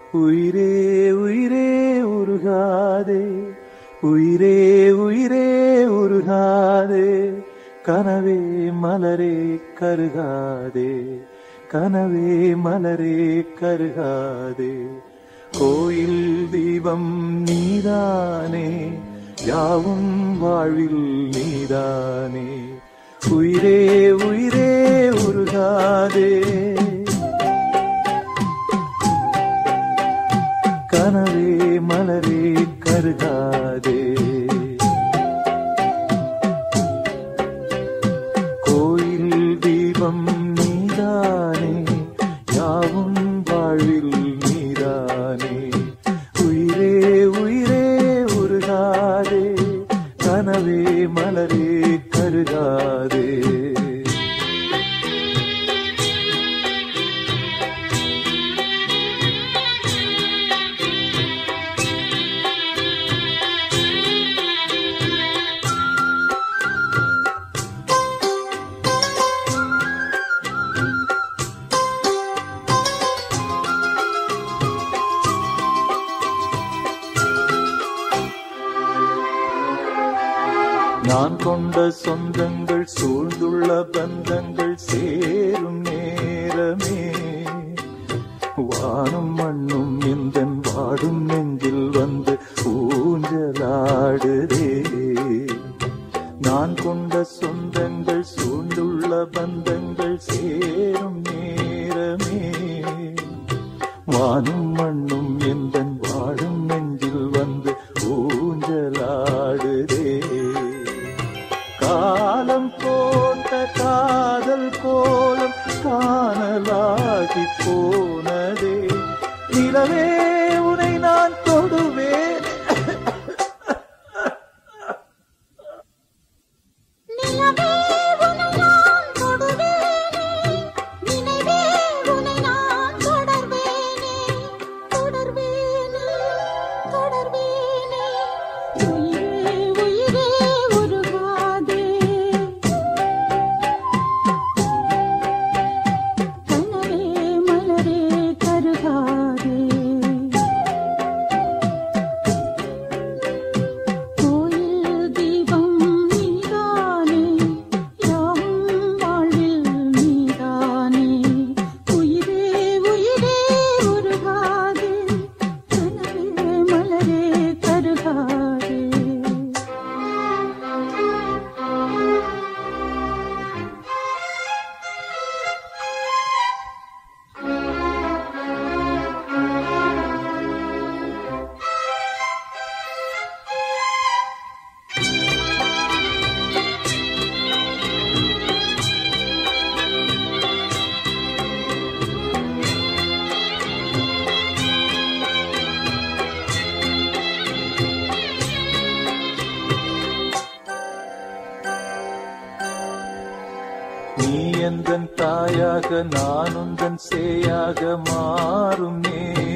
உயிரே உயிரே உருகாதே உயிரே உயிரே உருகாதே கனவே மலரே கருகாதே கனவே மலரே கருகாதே கோயில் தீபம் நீதானே யாவும் வாழ்வில் நீதானே உயிரே உயிரே உருகாதே கனவே மலரே கருகாதே கோயில் தீபம் நீதானே யாவும் வாழ்வில் நீதானே உயிரே உயிரே உருகாதே கனவே மலரே கருகாதே நான் கொண்ட சொந்தங்கள் சூழ்ந்துள்ள பந்தங்கள் சேரும் நேரமே வானும் மண்ணும் இந்த வாடும் நெஞ்சில் வந்து ஊஞ்சலாடுதே நான் கொண்ட சொந்தங்கள் சூழ்ந்துள்ள பந்தங்கள் சேரும் நேரமே வானும் மண்ணும் எந்த வாடும் நெஞ்சில் வந்து ஊஞ்சலாடுதே காலம் போட்ட காதல் கோலம் காணலாகி போனதே நிலவே உனை நான் தொடுவேன் நிலவே உனை நான் தொடுவேனே நினைவே உனை நான் தொடர்வேனே தொடர்வேனே தொடர்வேனே உயிரே உயிரே உருகாதே கனவே மலரே கருகாதே கோயில் தீபம் நீதானே யாவும் வாழ்வில் நீதானே உயிரே உயிரே உருகாதே கனவே மலரே கருகாதே நீ எந்தன் தாயாக நான் உந்தன் சேயாக மாறும் நேரம்